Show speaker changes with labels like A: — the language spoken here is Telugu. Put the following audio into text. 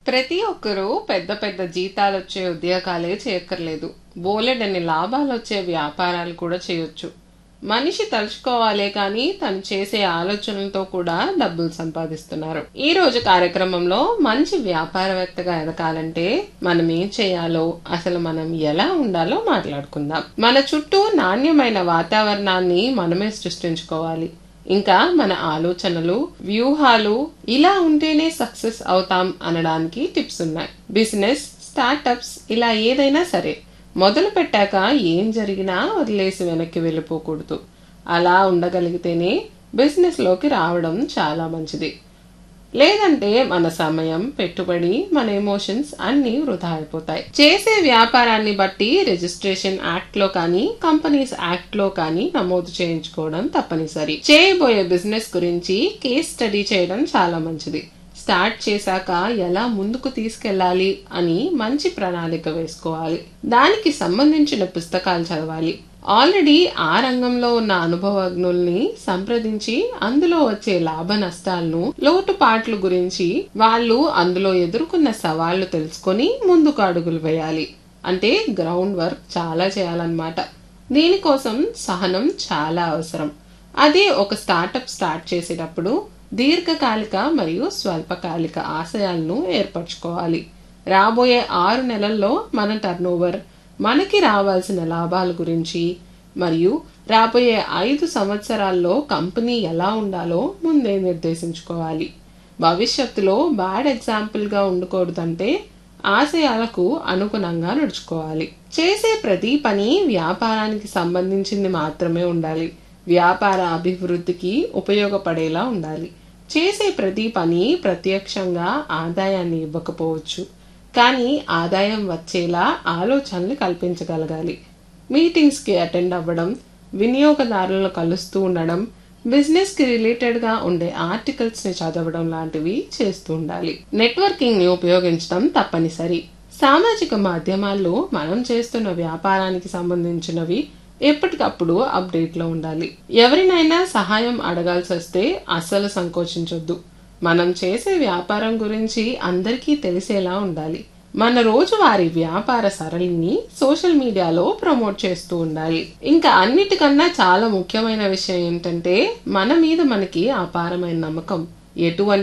A: ప్రతి ఒక్కరూ పెద్ద పెద్ద జీతాలు వచ్చే ఉద్యోగాలే చేయక్కర్లేదు బోలెడన్ని లాభాలు వచ్చే వ్యాపారాలు కూడా చేయొచ్చు మనిషి తలుచుకోవాలే కానీ తను చేసే ఆలోచనలతో కూడా డబ్బులు సంపాదిస్తున్నారు ఈ రోజు కార్యక్రమంలో మంచి వ్యాపారవేత్తగా ఎదగాలంటే మనం ఏం చేయాలో అసలు మనం ఎలా ఉండాలో మాట్లాడుకుందాం మన చుట్టూ నాణ్యమైన వాతావరణాన్ని మనమే సృష్టించుకోవాలి ఇంకా మన ఆలోచనలు వ్యూహాలు ఇలా ఉంటేనే సక్సెస్ అవుతాం అనడానికి టిప్స్ ఉన్నాయి బిజినెస్ స్టార్టప్స్ ఇలా ఏదైనా సరే మొదలు పెట్టాక ఏం జరిగినా వదిలేసి వెనక్కి వెళ్ళిపోకూడదు అలా ఉండగలిగితేనే బిజినెస్ లోకి రావడం చాలా మంచిది లేదంటే మన సమయం పెట్టుబడి మన ఎమోషన్స్ అన్ని వృధా అయిపోతాయి చేసే వ్యాపారాన్ని బట్టి రిజిస్ట్రేషన్ యాక్ట్ లో కానీ కంపెనీస్ యాక్ట్ లో కానీ నమోదు చేయించుకోవడం తప్పనిసరి చేయబోయే బిజినెస్ గురించి కేస్ స్టడీ చేయడం చాలా మంచిది స్టార్ట్ చేశాక ఎలా ముందుకు తీసుకెళ్లాలి అని మంచి ప్రణాళిక వేసుకోవాలి దానికి సంబంధించిన పుస్తకాలు చదవాలి ఆల్రెడీ ఆ రంగంలో ఉన్న అనుభవజ్ఞుల్ని సంప్రదించి అందులో వచ్చే లాభ నష్టాలను లోటుపాట్ల గురించి వాళ్ళు అందులో ఎదుర్కొన్న సవాళ్లు తెలుసుకొని ముందుకు అడుగులు వేయాలి అంటే గ్రౌండ్ వర్క్ చాలా చేయాలన్నమాట దీనికోసం సహనం చాలా అవసరం అదే ఒక స్టార్టప్ స్టార్ట్ చేసేటప్పుడు దీర్ఘకాలిక మరియు స్వల్పకాలిక ఆశయాలను ఏర్పరచుకోవాలి రాబోయే ఆరు నెలల్లో మన టర్నోవర్ మనకి రావాల్సిన లాభాల గురించి మరియు రాబోయే ఐదు సంవత్సరాల్లో కంపెనీ ఎలా ఉండాలో ముందే నిర్దేశించుకోవాలి భవిష్యత్తులో బ్యాడ్ ఎగ్జాంపుల్గా ఉండకూడదంటే ఆశయాలకు అనుగుణంగా నడుచుకోవాలి చేసే ప్రతి పని వ్యాపారానికి సంబంధించింది మాత్రమే ఉండాలి వ్యాపార అభివృద్ధికి ఉపయోగపడేలా ఉండాలి చేసే ప్రతి పని ప్రత్యక్షంగా ఆదాయాన్ని ఇవ్వకపోవచ్చు కానీ ఆదాయం వచ్చేలా ఆలోచనలు కల్పించగలగాలి మీటింగ్స్కి అటెండ్ అవ్వడం వినియోగదారులను కలుస్తూ ఉండడం బిజినెస్ కి రిలేటెడ్ గా ఉండే ఆర్టికల్స్ ని చదవడం లాంటివి చేస్తూ ఉండాలి నెట్వర్కింగ్ ని ఉపయోగించడం తప్పనిసరి సామాజిక మాధ్యమాల్లో మనం చేస్తున్న వ్యాపారానికి సంబంధించినవి ఎప్పటికప్పుడు అప్డేట్ లో ఉండాలి ఎవరినైనా సహాయం అడగాల్సి వస్తే అస్సలు సంకోచించొద్దు మనం చేసే వ్యాపారం గురించి అందరికీ తెలిసేలా ఉండాలి మన రోజువారి వ్యాపార సరళిని సోషల్ మీడియాలో ప్రమోట్ చేస్తూ ఉండాలి ఇంకా అన్నిటికన్నా చాలా ముఖ్యమైన విషయం ఏంటంటే మన మీద మనకి అపారమైన నమ్మకం ఎటువంటి